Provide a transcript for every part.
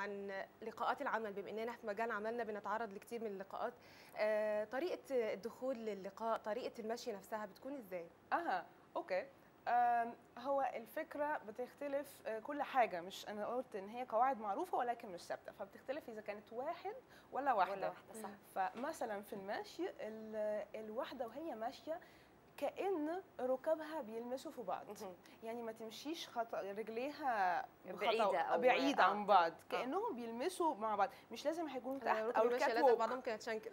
عن لقاءات العمل بما اننا في مجال عملنا بنتعرض لكتير من اللقاءات آه، طريقه الدخول للقاء طريقه المشي نفسها بتكون ازاي اها اوكي آم، هو الفكره بتختلف آه، كل حاجه مش انا قلت ان هي قواعد معروفه ولكن مش ثابته فبتختلف اذا كانت واحد ولا واحده ولا واحده صح فمثلا في المشي ال- الواحده وهي ماشيه كأن ركبها بيلمسوا في بعض مهم. يعني ما تمشيش خط... رجليها بخطأ- بعيدة أو- بعيدة آه، عن بعض آه. كأنهم بيلمسوا مع بعض مش لازم هيكونوا تحت أو أو المشي الكات لازم ووك. بعضهم كانت شنكل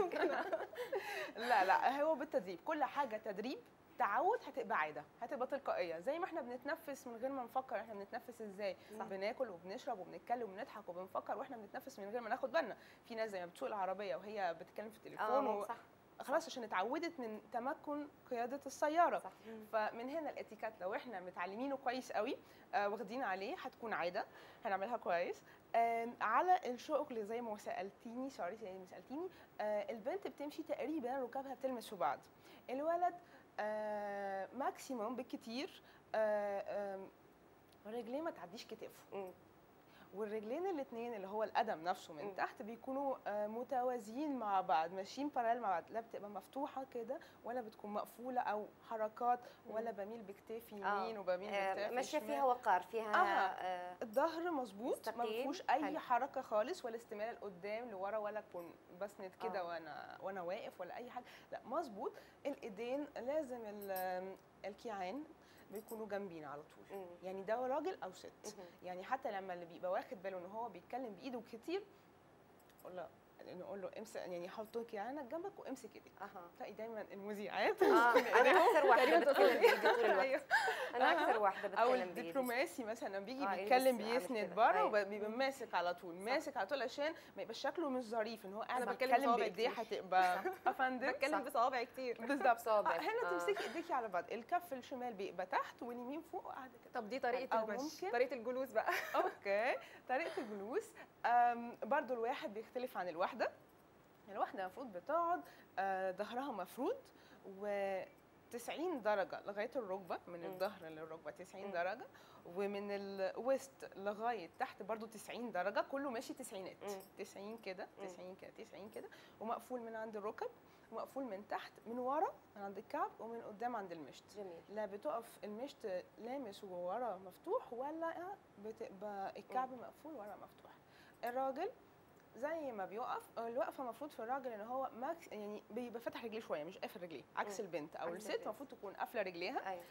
لا لا هو بالتدريب كل حاجه تدريب تعود هتبقى عاده هتبقى تلقائيه زي ما احنا بنتنفس من غير ما نفكر احنا بنتنفس ازاي صح. بناكل وبنشرب وبنتكلم وبنضحك وبنفكر واحنا بنتنفس من غير ما ناخد بالنا في ناس زي ما بتسوق العربيه وهي بتتكلم في التليفون اه و... صح خلاص عشان اتعودت من تمكن قياده السياره صح فمن هنا الاتيكيت لو احنا متعلمينه كويس قوي آه واخدين عليه هتكون عاده هنعملها كويس آم، على الشغل زي ما سالتيني سوري زي ما سالتيني آه البنت بتمشي تقريبا ركابها بتلمس في بعض الولد آه ماكسيموم بالكتير آه آم، رجليه ما تعديش كتافه مم. والرجلين الاثنين اللي هو القدم نفسه من مم. تحت بيكونوا آه، متوازيين مع بعض ماشيين بارال مع بعض لا بتبقى مفتوحه كده ولا بتكون مقفوله او حركات ولا بميل بكتافي يمين آه. وبميل آه، بكتافي ماشيه شمال. فيها وقار فيها آه. آه. الظهر مظبوط ما مستقيم. فيهوش اي حلو. حركه خالص ولا استماله لقدام لورا ولا اكون بسند كده آه. وانا وانا واقف ولا اي حاجه لا مظبوط الايدين لازم ال- الكيعان بيكونوا جنبين على طول مم. يعني ده راجل او ست مهم. يعني حتى لما اللي بيبقى واخد باله ان هو بيتكلم بايده كتير نقول له نقول له امسك يعني حط كيانك جنبك وامسك ايديك اها تلاقي دايما المذيعات اه انا اكثر واحده بتكلم بايدي طول الوقت أيوه. انا اكثر واحده او بتكلم بايدي الدبلوماسي مثلا بيجي آه، بيتكلم يلبس عامل بيسند كده. بره أيوة. وبيبقى ماسك على طول ماسك على طول عشان ما يبقاش شكله مش ظريف ان هو قاعد أنا بتكلم بيتكلم بصوابعي بايديه كتير. هتبقى افندم بتكلم بصوابعي كتير بالظبط صابع. آه، هنا آه. تمسكي ايديكي على بعض الكف الشمال بيبقى تحت واليمين فوق وقاعده كده طب دي طريقه أو المشي ممكن- طريقه الجلوس بقى اوكي طريقه الجلوس أم، برضو الواحد بيختلف عن الواحده الواحده المفروض بتقعد آه، ظهرها مفرود و 90 درجة لغاية الركبة من مم. الظهر للركبة 90 مم. درجة ومن الويست لغاية تحت برضو 90 درجة كله ماشي تسعينات مم. 90 كده مم. 90 كده 90 كده ومقفول من عند الركب ومقفول من تحت من ورا من عند الكعب ومن قدام عند المشط جميل لا بتقف المشط لامس وورا مفتوح ولا بتبقى الكعب مقفول ورا مفتوح الراجل زي ما بيقف الوقفه المفروض في الراجل ان هو ماكس يعني بيبقى فاتح رجليه شويه مش قافل رجليه عكس مم. البنت او عكس الست البنت. المفروض تكون قافله رجليها ايوه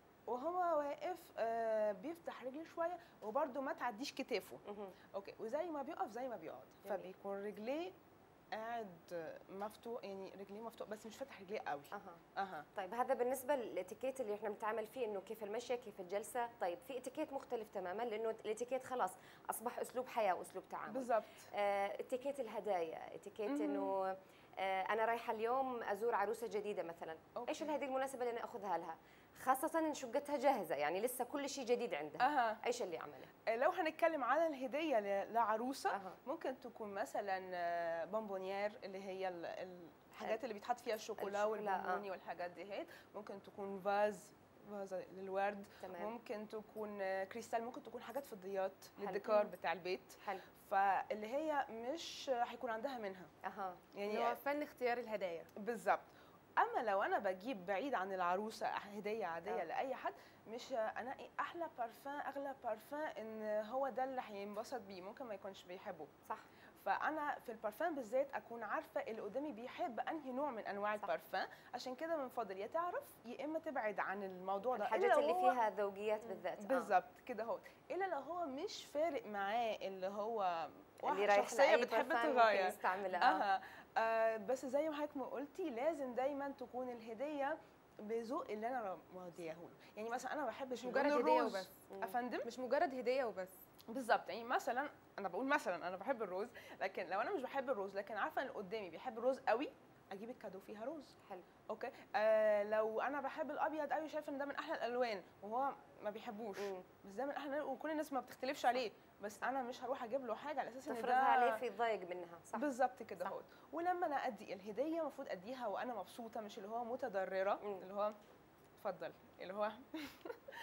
وهو واقف آه، بيفتح رجليه شويه وبرده ما تعديش كتافه مهم. اوكي وزي ما بيقف زي ما بيقعد جميل. فبيكون رجليه قاعد مفتوح يعني رجليه مفتوح بس مش فاتح رجليه قوي اها اها طيب هذا بالنسبه للاتيكيت اللي احنا بنتعامل فيه انه كيف المشي كيف الجلسه طيب في اتيكيت مختلف تماما لانه الاتيكيت خلاص اصبح اسلوب حياه واسلوب تعامل بالظبط آه، اتيكيت الهدايا اتيكيت مهم. انه آه، انا رايحه اليوم ازور عروسه جديده مثلا أوكي. ايش هذه المناسبه اللي انا اخذها لها خاصه ان شقتها جاهزه يعني لسه كل شيء جديد عندها اها ايش اللي عمله لو هنتكلم على الهديه ل- لعروسه أها. ممكن تكون مثلا آه، بونبونيير اللي هي ال- الحاجات اللي بيتحط فيها الشوكولا الشوكولا، آه. والبونبوني والحاجات دي هي ممكن تكون فاز فازة للورد تمام ممكن تكون آه، كريستال ممكن تكون حاجات فضيات حلو. للديكور بتاع البيت حلو فاللي هي مش هيكون عندها منها اها اللي هو يعني فن اختيار الهدايا بالظبط اما لو انا بجيب بعيد عن العروسه هديه عاديه آه. آه. لاي حد مش انقي احلى بارفان اغلى بارفان ان هو ده اللي هينبسط بيه ممكن ما يكونش بيحبه صح فانا في البارفان بالذات اكون عارفه اللي قدامي بيحب انهي نوع من انواع صح. البارفان عشان كده من فضل يا تعرف يا اما تبعد عن الموضوع ده إلا الحاجات لو اللي هو- فيها ذوقيات بالذات آه. بالظبط كده هو الا لو هو مش فارق معاه اللي هو اللي واحد رايح شخصيه لأي بتحب برفان ممكن تغير يستعملها اها آه بس زي ما حضرتك ما قلتي لازم دايما تكون الهديه بذوق اللي انا مودياه له يعني مثلا انا ما بحبش مش مجرد اللون هديه الروز. وبس افندم مش مجرد هديه وبس بالظبط يعني مثلا انا بقول مثلا انا بحب الروز لكن لو انا مش بحب الروز لكن عارفه ان اللي قدامي بيحب الروز قوي اجيب الكادو فيها روز حلو اوكي آه لو انا بحب الابيض قوي شايفه ان ده من احلى الالوان وهو ما بيحبوش مم. بس ده من احلى الألوان وكل الناس ما بتختلفش عليه بس انا مش هروح اجيب له حاجه على اساس ان ده تفرضها عليه في ضايق منها صح بالظبط كده صح. اهو ولما انا ادي الهديه المفروض اديها وانا مبسوطه مش اللي هو متضرره مم. اللي هو اتفضل اللي هو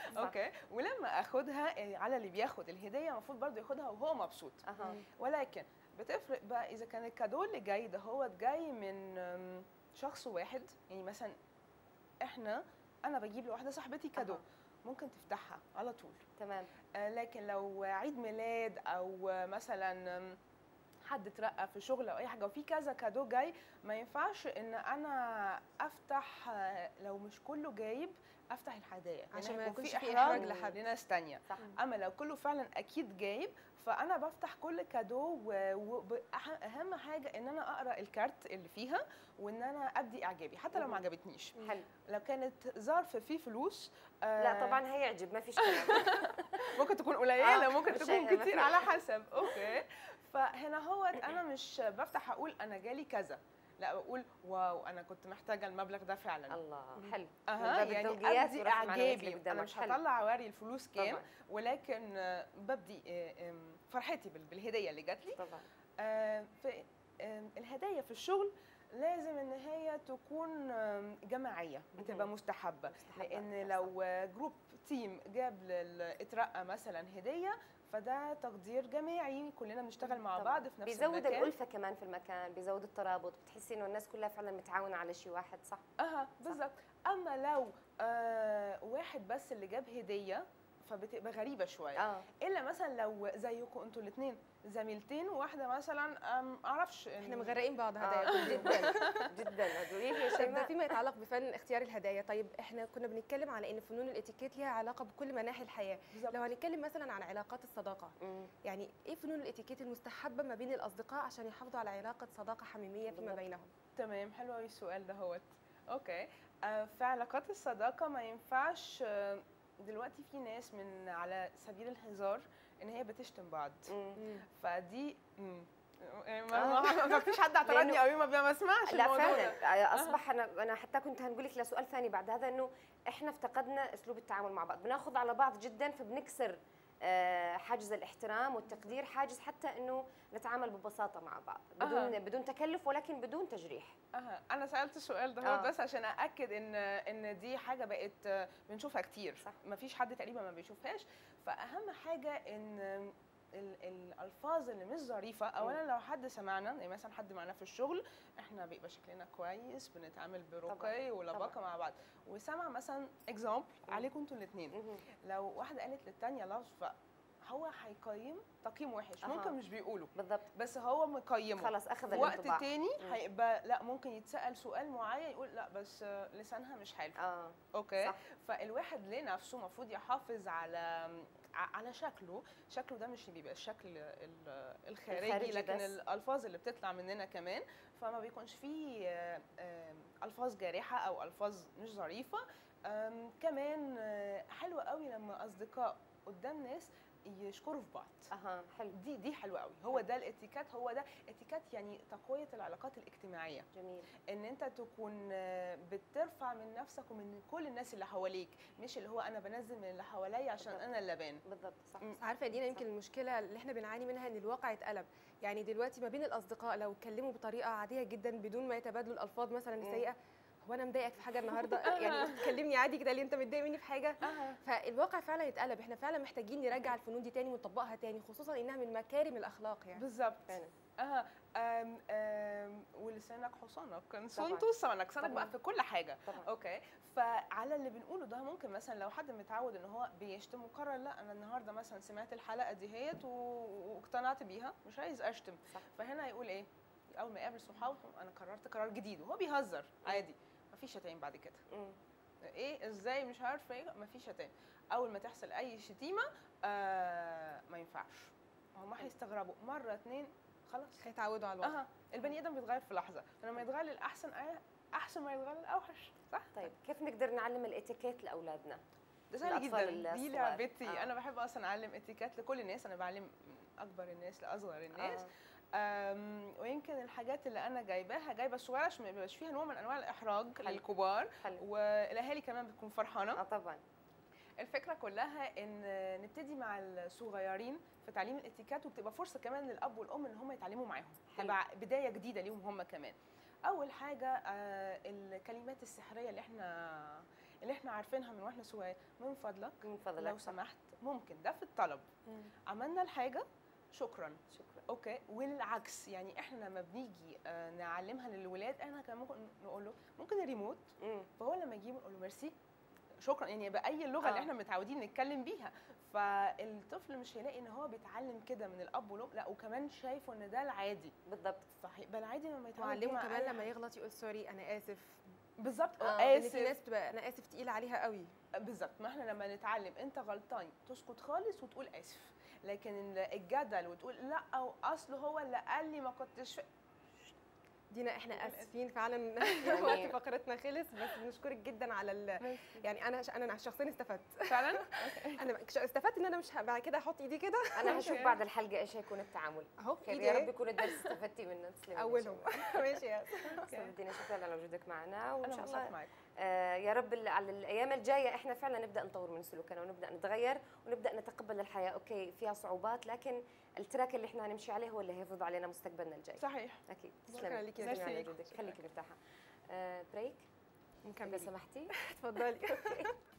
اوكي ولما اخدها آه، على اللي بياخد الهديه المفروض برضه ياخدها وهو مبسوط اها ولكن بتفرق بقى اذا كان الكادو اللي جاي ده هو جاي من أم، شخص واحد يعني مثلا احنا انا بجيب لواحده صاحبتي كادو أها. ممكن تفتحها على طول تمام آه، لكن لو عيد ميلاد او آه، مثلا آم، حد اترقى في شغل او اي حاجه وفي كذا كادو جاي ما ينفعش ان انا افتح آه، لو مش كله جايب افتح الهدايا لأن عشان ما هيكون يكونش في إحراج لحد. لناس تانية صح اما لو كله فعلا اكيد جايب فانا بفتح كل كادو واهم حاجه ان انا اقرا الكارت اللي فيها وان انا ابدي اعجابي حتى لو ما مهم. عجبتنيش حلو لو كانت ظرف فيه فلوس آه، لا طبعا هيعجب ما فيش كلام ممكن تكون قليله آه، ممكن مش تكون هي- كتير على حسب اوكي فهنا هو انا مش بفتح اقول انا جالي كذا لا بقول واو انا كنت محتاجه المبلغ ده فعلا الله حلو اها باب يعني الذوقيات ابدي ورفع معنويات اللي اعجابي قدامك. انا مش حلو. هطلع اوري الفلوس كام طبعا ولكن آه، ببدي آه، آم، فرحتي بال- بالهديه اللي جات لي طبعا آه، في آم، الهدايا في الشغل لازم ان هي تكون آم، جماعيه بتبقى مهم. مستحبه مستحبة. لان صح. لو جروب تيم جاب لل- اترقى مثلا هديه فده تقدير جماعي كلنا بنشتغل مع طبعاً. بعض في نفس بيزود المكان الألفة كمان في المكان بيزود الترابط بتحسي إنه الناس كلها فعلا متعاونة على شيء واحد صح اها بالظبط اما لو آه واحد بس اللي جاب هديه فبتبقى غريبه شويه اه الا مثلا لو زيكم انتوا الاثنين زميلتين وواحده مثلا أم، اعرفش احنا إن- مغرقين بعض آه، هدايا جدا جدا قولي لي يا طيب ده شيماء فيما يتعلق بفن اختيار الهدايا طيب احنا كنا بنتكلم على ان فنون الاتيكيت ليها علاقه بكل مناحي الحياه بالظبط. لو هنتكلم مثلا عن علاقات الصداقه مم. يعني ايه فنون الاتيكيت المستحبه ما بين الاصدقاء عشان يحافظوا على علاقه صداقه حميميه فيما بالضبط. بينهم تمام حلو قوي السؤال ده هوت اوكي آه، في علاقات الصداقه ما ينفعش آه، دلوقتي في ناس من على سبيل الهزار ان هي بتشتم بعض مم. فدي مم. ما, آه. ما, ما فيش حد اعترضني لأنه- قوي ما ما بسمعش لا الموضوع ده. فعلا اصبح انا انا حتى كنت هنقول لك لسؤال ثاني بعد هذا انه احنا افتقدنا اسلوب التعامل مع بعض بناخذ على بعض جدا فبنكسر آه، حاجز الاحترام والتقدير حاجز حتى انه نتعامل ببساطه مع بعض بدون أها. بدون تكلف ولكن بدون تجريح أها. انا سالت السؤال ده آه. هو بس عشان ااكد ان ان دي حاجه بقت آه، بنشوفها كتير صح. ما فيش حد تقريبا ما بيشوفهاش فاهم حاجه ان ال- الالفاظ اللي مش ظريفه اولا لو حد سمعنا يعني مثلا حد معانا في الشغل احنا بيبقى شكلنا كويس بنتعامل برقي ولباقه مع بعض وسمع مثلا اكزامبل عليكم انتوا الاثنين مهم. لو واحده قالت للثانيه لفظ هو هيقيم تقييم وحش أها. ممكن مش بيقوله بالضبط بس هو مقيمه خلص اخذ في وقت الانطباع تاني مم. هيبقى لا ممكن يتسال سؤال معين يقول لا بس آه، لسانها مش حلو اه اوكي صح. فالواحد لنفسه المفروض يحافظ على ع- على شكله شكله ده مش بيبقى الشكل ال- الخارجي الخارجي لكن بس. الالفاظ اللي بتطلع مننا كمان فما بيكونش فيه آه، آه، الفاظ جارحه او الفاظ مش ظريفه آم، كمان آه، حلوه قوي لما اصدقاء قدام ناس يشكروا في بعض اها حلو دي دي حلوه قوي هو ده الاتيكات هو ده اتيكات يعني تقويه العلاقات الاجتماعيه جميل ان انت تكون آه، بترفع من نفسك ومن كل الناس اللي حواليك مش اللي هو انا بنزل من اللي حواليا عشان بالضبط. انا اللي ابان بالضبط صح مم. بس عارفه يا دينا صح. يمكن المشكله اللي احنا بنعاني منها ان الواقع اتقلب يعني دلوقتي ما بين الاصدقاء لو اتكلموا بطريقه عاديه جدا بدون ما يتبادلوا الالفاظ مثلا مم. السيئه هو انا مضايقك في حاجه النهارده يعني تكلمني عادي كده ليه انت متضايق مني في حاجه فالواقع فعلا اتقلب احنا فعلا محتاجين نرجع الفنون دي تاني ونطبقها تاني خصوصا انها من مكارم الاخلاق يعني بالظبط فعلا اها أم أم ولسانك حصانك كان طبعاً. صنته لسانك لسانك طبعاً. بقى في كل حاجه طبعا اوكي فعلى اللي بنقوله ده ممكن مثلا لو حد متعود ان هو بيشتم وقرر لا انا النهارده مثلا سمعت الحلقه دي هيت و- واقتنعت بيها مش عايز اشتم صح. فهنا يقول ايه اول ما يقابل صحابه انا قررت قرار جديد وهو بيهزر عادي مفيش شتايم بعد كده مم. ايه ازاي مش عارفه ايه مفيش شتايم اول ما تحصل اي شتيمه آه ما ينفعش هم هيستغربوا مره اتنين خلاص هيتعودوا على الوضع اها البني ادم بيتغير في لحظه فلما يتغير للاحسن آه، احسن ما يتغير للاوحش صح طيب كيف نقدر نعلم الاتيكيت لاولادنا ده سهل الأطفال جدا دي الصغار. لعبتي آه. انا بحب اصلا اعلم اتيكيت لكل الناس انا بعلم من اكبر الناس لاصغر الناس آه. أم، ويمكن الحاجات اللي انا جايباها جايبه صغيره عشان ما يبقاش فيها نوع من انواع الاحراج حلو. للكبار حلو والاهالي كمان بتكون فرحانه اه طبعا الفكره كلها ان نبتدي مع الصغيرين في تعليم الاتيكيت وبتبقى فرصه كمان للاب والام ان هم يتعلموا معاهم حلو. تبقى بدايه جديده ليهم هم كمان اول حاجه آه، الكلمات السحريه اللي احنا اللي احنا عارفينها من واحنا صغير من فضلك من فضلك لو سمحت ممكن ده في الطلب عملنا الحاجه شكرا شكرا اوكي والعكس يعني احنا لما بنيجي آه، نعلمها للولاد احنا كان ممكن نقول له ممكن الريموت مم. فهو لما يجيب نقول له ميرسي شكرا يعني باي اللغه اللي آه. احنا متعودين نتكلم بيها فالطفل مش هيلاقي ان هو بيتعلم كده من الاب والام لا وكمان شايفه ان ده العادي بالضبط فهيبقى العادي لما يتعلم بيه وعلمه مع كمان أي لما حد. يغلط يقول سوري انا اسف بالظبط آه، لان في اسف ناس بتبقى انا اسف تقيله عليها قوي بالظبط ما احنا لما نتعلم انت غلطان تسكت خالص وتقول اسف لكن ال- الجدل وتقول لا او اصل هو اللي قال لي ما كنتش فا- دينا احنا أنا اسفين فعلا يعني- وقت فقرتنا خلص بس بنشكرك جدا على ال... يعني انا انا شخصيا استفدت فعلا انا استفدت ان انا مش ه- بعد كده احط ايدي كده انا هشوف أوكي. بعد الحلقه ايش هيكون التعامل اهو خير ايدي يا رب اهي يكون الدرس استفدتي منه تسلمي يا اولهم شيماء. ماشي يا استاذ دينا شكرا على وجودك معنا وان انا شاء مبسوطه الله معاكم آه، يا رب ال- على الايام الجايه احنا فعلا نبدا نطور من سلوكنا ونبدا نتغير ونبدا نتقبل الحياه اوكي فيها صعوبات لكن التراك اللي احنا هنمشي عليه هو اللي هيفرض علينا مستقبلنا الجاي صحيح اكيد شكراً تسلمي ليكي يا تسلمي على ميرسي. وجودك خليكي مرتاحه آه، بريك اذا نكمل سمحتي اتفضلي